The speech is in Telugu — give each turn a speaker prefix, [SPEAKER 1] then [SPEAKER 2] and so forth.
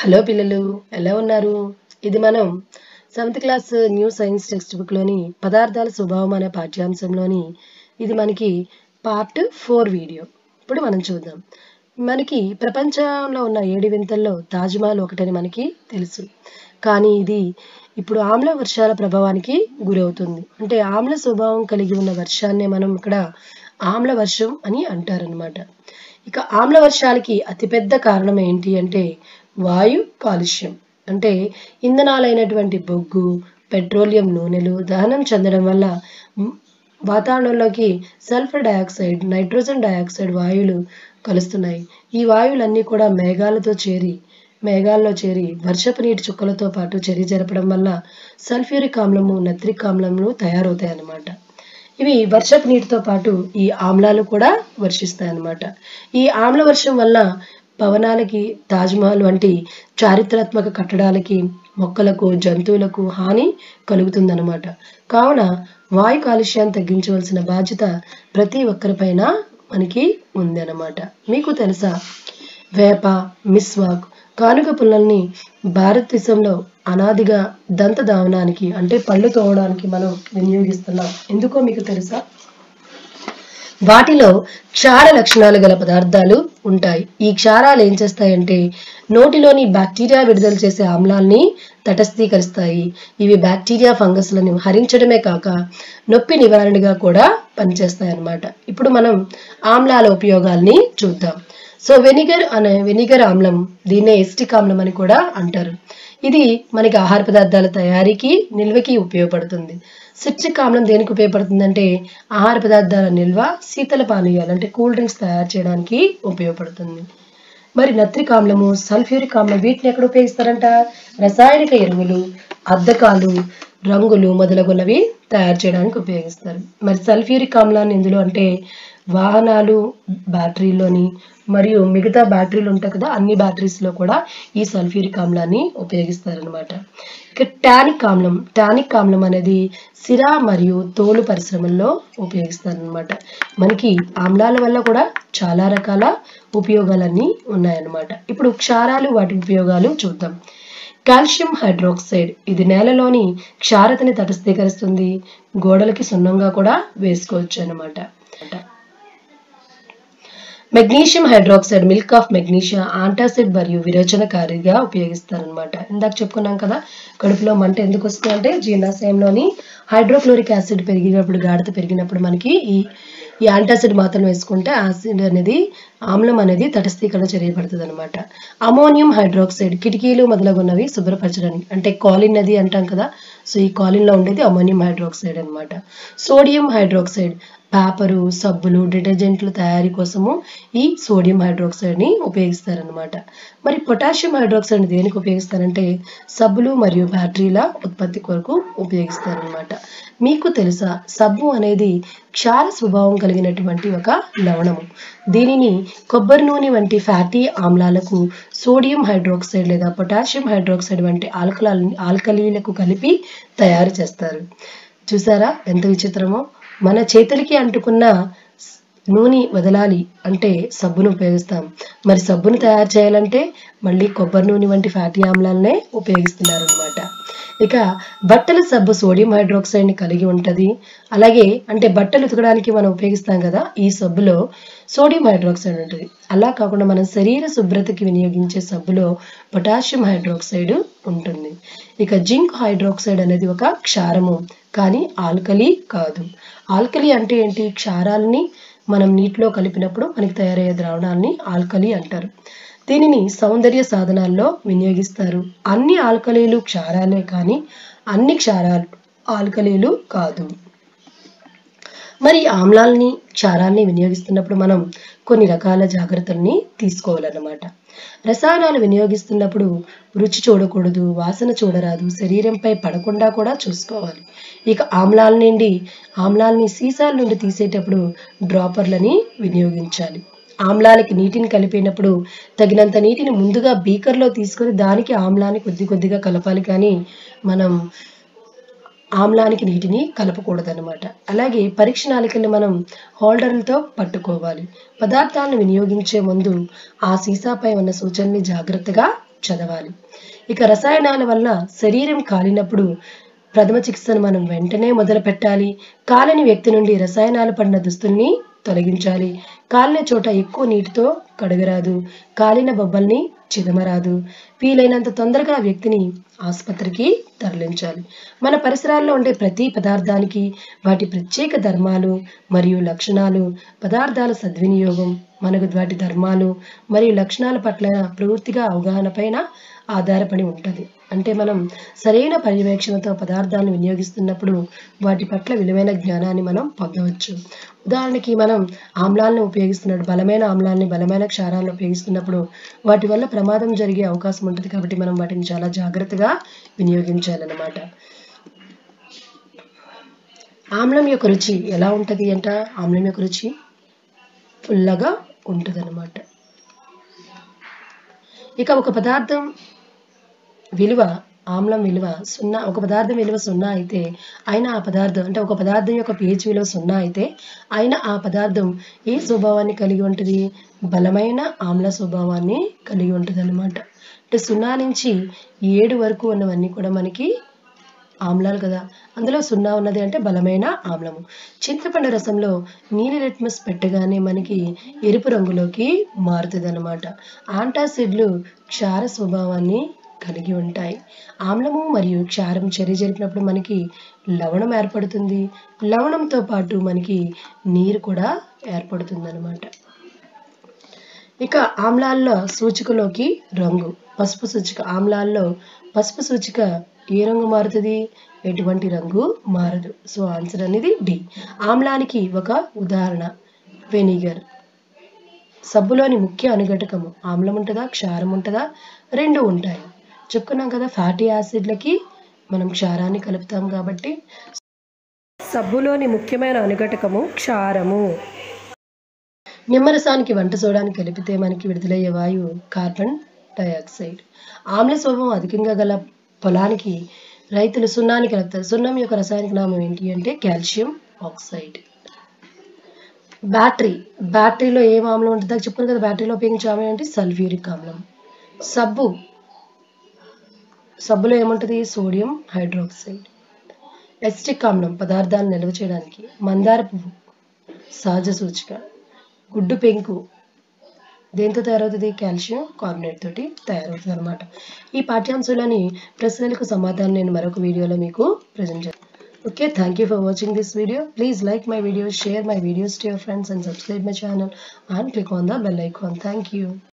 [SPEAKER 1] హలో పిల్లలు ఎలా ఉన్నారు ఇది మనం seventh class new science text బుక్లోని పదార్థాల స్వభావం అనే పాఠ్యాంశంలోని ఇది మనకి పార్ట్ ఫోర్ వీడియో ఇప్పుడు మనం చూద్దాం మనకి ప్రపంచంలో ఉన్న ఏడు వింతల్లో తాజ్మహల్ ఒకటని మనకి తెలుసు కానీ ఇది ఇప్పుడు ఆమ్ల వర్షాల ప్రభావానికి గురవుతుంది అంటే ఆమ్ల స్వభావం కలిగి ఉన్న వర్షాన్నే మనం ఇక్కడ ఆమ్ల వర్షం అని అంటారనమాట ఇక ఆమ్ల వర్షాలకి అతిపెద్ద కారణం ఏంటి అంటే వాయు కాలుష్యం అంటే ఇంధనాలైనటువంటి బొగ్గు పెట్రోలియం నూనెలు దహనం చెందడం వల్ల మ్, వాతావరణంలోకి సల్ఫర్ డయాక్సైడ్ నైట్రోజన్ డయాక్సైడ్ వాయువులు కలుస్తున్నాయి ఈ వాయువులన్నీ కూడా మేఘాలతో చేరి మేఘాల్లో చేరి వర్షపు నీటి చుక్కలతో పాటు చర్య జరపడం వల్ల సల్ఫ్యూరిక్ ఆమ్లము నత్రిక్ ఆమ్లములు తయారవుతాయి అన్నమాట ఇవి వర్షపు నీటితో పాటు ఈ ఆమ్లాలు కూడా వర్షిస్తాయి అన్నమాట ఈ ఆమ్ల వర్షం వల్ల భవనాలకి తాజ్మహల్ వంటి చారిత్రాత్మక కట్టడాలకి మొక్కలకు జంతువులకు హాని కలుగుతుందన్నమాట కావున వాయు కాలుష్యాన్ని తగ్గించవలసిన బాధ్యత ప్రతి ఒక్కరిపైన మనకి ఉంది అన్నమాట మీకు తెలుసా వేప మిస్వాక్ కానుక పుల్లల్ని భారతదేశంలో అనాదిగా దంత దావనానికి అంటే పళ్ళు తోవడానికి మనం వినియోగిస్తున్నాం ఎందుకో మీకు తెలుసా వాటిలో క్షార లక్షణాలు గల పదార్థాలు ఉంటాయి ఈ క్షారాలు ఏం చేస్తాయంటే నోటిలోని బ్యాక్టీరియా విడుదల చేసే ఆమ్లాల్ని తటస్థీకరిస్తాయి ఇవి బ్యాక్టీరియా ఫంగస్లను హరించడమే కాక నొప్పి నివారణగా కూడా పనిచేస్తాయి అన్నమాట ఇప్పుడు మనం ఆమ్లాల ఉపయోగాల్ని చూద్దాం సో వెనిగర్ అనే వెనిగర్ ఆమ్లం దీన్నే ఎస్టిక్ ఆమ్లం అని కూడా అంటారు ఇది మనకి ఆహార పదార్థాల తయారీకి నిల్వకి ఉపయోగపడుతుంది సిట్రిక్ ఆమ్లం దేనికి ఉపయోగపడుతుందంటే ఆహార పదార్థాల నిల్వ శీతల పానీయాలు అంటే కూల్ డ్రింక్స్ తయారు చేయడానికి ఉపయోగపడుతుంది మరి నత్రిక్ ఆమ్లము సల్ఫ్యూరిక్ ఆమ్లం వీటిని ఎక్కడ ఉపయోగిస్తారంట రసాయనిక ఎరువులు అద్దకాలు రంగులు మొదలగునవి తయారు చేయడానికి ఉపయోగిస్తారు మరి సల్ఫ్యూరిక్ ఆమ్లాన్ని ఎందులో అంటే వాహనాలు బ్యాటరీలోని మరియు మిగతా బ్యాటరీలు ఉంటాయి కదా అన్ని బ్యాటరీస్లో కూడా ఈ సల్ఫ్యూరిక్ ఆమ్లాన్ని ఉపయోగిస్తారనమాట ఇక టానిక్ ఆమ్లం టానిక్ ఆమ్లం అనేది సిరా మరియు తోలు పరిశ్రమల్లో ఉపయోగిస్తారనమాట మనకి ఆమ్లాల వల్ల కూడా చాలా రకాల ఉపయోగాలన్నీ ఉన్నాయన్నమాట ఇప్పుడు క్షారాలు వాటి ఉపయోగాలు చూద్దాం కాల్షియం హైడ్రాక్సైడ్ ఇది నేలలోని క్షారతని తటస్థీకరిస్తుంది గోడలకి సున్నంగా కూడా వేసుకోవచ్చు అనమాట magnesium hydroxide milk of magnesia antacid మరియు విరోచనకారిగా ఉపయోగిస్తారనమాట ఇందాక చెప్పుకున్నాం కదా కడుపులో మంట ఎందుకు వస్తుంది అంటే జీర్ణాశయంలోని హైడ్రోక్లోరిక్ యాసిడ్ పెరిగినప్పుడు గాఢత పెరిగినప్పుడు మనకి ఈ ఈ యాంటాసిడ్ మాత్రం వేసుకుంటే యాసిడ్ అనేది ఆమ్లం అనేది తటస్థీకరణ చేయబడుతుంది అనమాట అమోనియం హైడ్రాక్సైడ్ కిటికీలు మొదలగున్నవి శుభ్రపరచడానికి అంటే కాలిన్ నది అంటాం కదా సో ఈ కాలిన్ లో ఉండేది అమోనియం హైడ్రాక్సైడ్ అన్నమాట సోడియం హైడ్రాక్సైడ్ పేపరు సబ్బులు డిటర్జెంట్ల తయారీ కోసము ఈ సోడియం హైడ్రాక్సైడ్ ని ఉపయోగిస్తారనమాట మరి పొటాషియం హైడ్రాక్సైడ్ దేనికి ఉపయోగిస్తారంటే సబ్బులు మరియు బ్యాటరీల ఉత్పత్తి కొరకు ఉపయోగిస్తారనమాట మీకు తెలుసా సబ్బు అనేది క్షార స్వభావం కలిగినటువంటి ఒక లవణము దీనిని కొబ్బరి నూనె వంటి ఫ్యాటీ ఆమ్లాలకు సోడియం హైడ్రాక్సైడ్ లేదా పొటాషియం హైడ్రాక్సైడ్ వంటి ఆల్కలా ఆల్కలీలకు కలిపి తయారు చేస్తారు చూసారా ఎంత విచిత్రమో మన చేతులకి అంటుకున్న స్- నూనె వదలాలి అంటే సబ్బును ఉపయోగిస్తాం మరి సబ్బును తయారు చేయాలంటే మళ్ళీ కొబ్బరి నూనె వంటి ఫ్యాటీ ఆమ్లాలనే ఉపయోగిస్తున్నారు అనమాట ఇక బట్టల సబ్బు సోడియం హైడ్రాక్సైడ్ ని కలిగి ఉంటది అలాగే అంటే బట్టలు ఉతకడానికి మనం ఉపయోగిస్తాం కదా ఈ సబ్బులో సోడియం హైడ్రాక్సైడ్ ఉంటుంది అలా కాకుండా మన శరీర శుభ్రతకి వినియోగించే సబ్బులో పొటాషియం హైడ్రాక్సైడ్ ఉంటుంది ఇక జింక్ హైడ్రాక్సైడ్ అనేది ఒక క్షారము కానీ ఆల్కలీ కాదు ఆల్కలీ అంటే ఏంటి క్షారాలని మనం నీటిలో కలిపినప్పుడు మనకి తయారయ్యే ద్రావణాలని ఆల్కలీ అంటారు దీనిని సౌందర్య సాధనాల్లో వినియోగిస్తారు అన్ని ఆల్కలీలు క్షారాలే కానీ అన్ని క్షారాలు ఆల్కలీలు కాదు మరి ఆమ్లాల్ని క్షారాల్ని వినియోగిస్తున్నప్పుడు మనం కొన్ని రకాల జాగ్రత్తల్ని తీసుకోవాలన్నమాట రసాయనాలు వినియోగిస్తున్నప్పుడు రుచి చూడకూడదు వాసన చూడరాదు శరీరంపై పడకుండా కూడా చూసుకోవాలి ఇక ఆమ్లాల నుండి ఆమ్లాల్ని సీసాల నుండి తీసేటప్పుడు డ్రాపర్లని వినియోగించాలి ఆమ్లాలకి నీటిని కలిపినప్పుడు తగినంత నీటిని ముందుగా బీకర్లో తీసుకొని దానికి ఆమ్లాన్ని కొద్ది కొద్దిగా కలపాలి కానీ మనం ఆమ్లానికి నీటిని కలపకూడదన్నమాట అలాగే పరీక్ష నాళికల్ని మనం హోల్డర్లతో పట్టుకోవాలి పదార్థాలను వినియోగించే ముందు ఆ సీసాపై ఉన్న సూచనని జాగ్రత్తగా చదవాలి ఇక రసాయనాల వల్ల శరీరం కాలినప్పుడు ప్రథమ చికిత్సను మనం వెంటనే మొదలు పెట్టాలి కాలని వ్యక్తి నుండి రసాయనాలు పడిన దుస్తుల్ని తొలగించాలి కాలిన చోట ఎక్కువ నీటితో కడగరాదు కాలిన బొబ్బల్ని చిదమరాదు వీలైనంత తొందరగా ఆ వ్యక్తిని ఆసుపత్రికి తరలించాలి మన పరిసరాల్లో ఉండే ప్రతి పదార్థానికి వాటి ప్రత్యేక ధర్మాలు మరియు లక్షణాలు పదార్థాల సద్వినియోగం మనకు వాటి ధర్మాలు మరియు లక్షణాల పట్ల పూర్తిగా అవగాహన పైన ఆధారపడి ఉంటుంది అంటే మనం సరైన పర్యవేక్షణతో పదార్థాలను వినియోగిస్తున్నప్పుడు వాటి పట్ల విలువైన జ్ఞానాన్ని మనం పొందవచ్చు ఉదాహరణకి మనం ఆమ్లాలను ఉపయోగిస్తున్నప్పుడు బలమైన ఆమ్లాన్ని బలమైన క్షారాలను ఉపయోగిస్తున్నప్పుడు వాటి వల్ల ప్రమాదం జరిగే అవకాశం ఉంటుంది కాబట్టి మనం వాటిని చాలా జాగ్రత్తగా వినియోగించాలన్నమాట ఆమ్లం యొక్క రుచి ఎలా ఉంటుంది అంట ఆమ్లం యొక్క రుచి పుల్లగా ఉంటుంది అనమాట ఇక ఒక పదార్థం విలువ ఆమ్లం విలువ సున్నా ఒక పదార్థం విలువ సున్నా అయితే అయినా ఆ పదార్థం అంటే ఒక పదార్థం యొక్క pH విలువ సున్నా అయితే అయినా ఆ పదార్థం ఏ స్వభావాన్ని కలిగి ఉంటుంది బలమైన ఆమ్ల స్వభావాన్ని కలిగి ఉంటుంది అనమాట అంటే సున్నా నుంచి ఏడు వరకు ఉన్నవన్నీ కూడా మనకి ఆమ్లాలు కదా అందులో సున్నా ఉన్నది అంటే బలమైన ఆమ్లము చింతపండు రసంలో నీలి రెట్మస్ పెట్టగానే మనకి ఎరుపు రంగులోకి మారుతుంది అనమాట ఆంటాసిడ్లు క్షార స్వభావాన్ని కలిగి ఉంటాయి ఆమ్లము మరియు క్షారం చర్య జరిపినప్పుడు మనకి లవణం ఏర్పడుతుంది లవణంతో పాటు మనకి నీరు కూడా ఏర్పడుతుంది అనమాట ఇక ఆమ్లాల్లో సూచికలోకి రంగు పసుపు సూచిక ఆమ్లాల్లో పసుపు సూచిక ఏ రంగు మారుతుంది ఎటువంటి రంగు మారదు సో ఆన్సర్ అనేది డి ఆమ్లానికి ఒక ఉదాహరణ వెనిగర్ సబ్బులోని ముఖ్య అనుఘటకము ఆమ్లం ఉంటుందా క్షారం ఉంటుందా రెండు ఉంటాయి చెప్పుకున్నాం కదా ఫ్యాటీ యాసిడ్లకి మనం క్షారాన్ని కలుపుతాం కాబట్టి సబ్బులోని ముఖ్యమైన అనుఘటకము క్షారము నిమ్మరసానికి వంట సోడాని కలిపితే మనకి విడుదలయ్యే వాయువు కార్బన్ డయాక్సైడ్ ఆమ్ల స్వభావం అధికంగా గల పొలానికి రైతులు సున్నాని కలుపుతారు సున్నం యొక్క రసాయనిక నామం ఏంటి అంటే కాల్షియం ఆక్సైడ్ బ్యాటరీ బ్యాటరీలో ఏం ఆమ్లం ఉంటుంది దాకా చెప్పుకున్నాం కదా బ్యాటరీలో ఉపయోగించే ఆమ్లం ఏంటి సల్ఫ్యూరిక్ ఆమ్లం సబ్బు సబ్బులో ఏముంటుంది సోడియం హైడ్రాక్సైడ్ ఎస్టిక్ ఆమ్లం పదార్థాలను నిల్వ చేయడానికి మందార పువ్వు సహజ సూచిక గుడ్డు పెంకు దేంతో తయారవుతుంది కాల్షియం కార్బోనేట్ తోటి తయారవుతుంది అనమాట ఈ పాఠ్యాంశాలని ప్రశ్నలకు సమాధానం నేను మరొక వీడియోలో మీకు ప్రజెంట్ చేస్తాను okay thank you for watching this video please like my videos share my videos to your friends and subscribe my channel and click on the bell icon thank you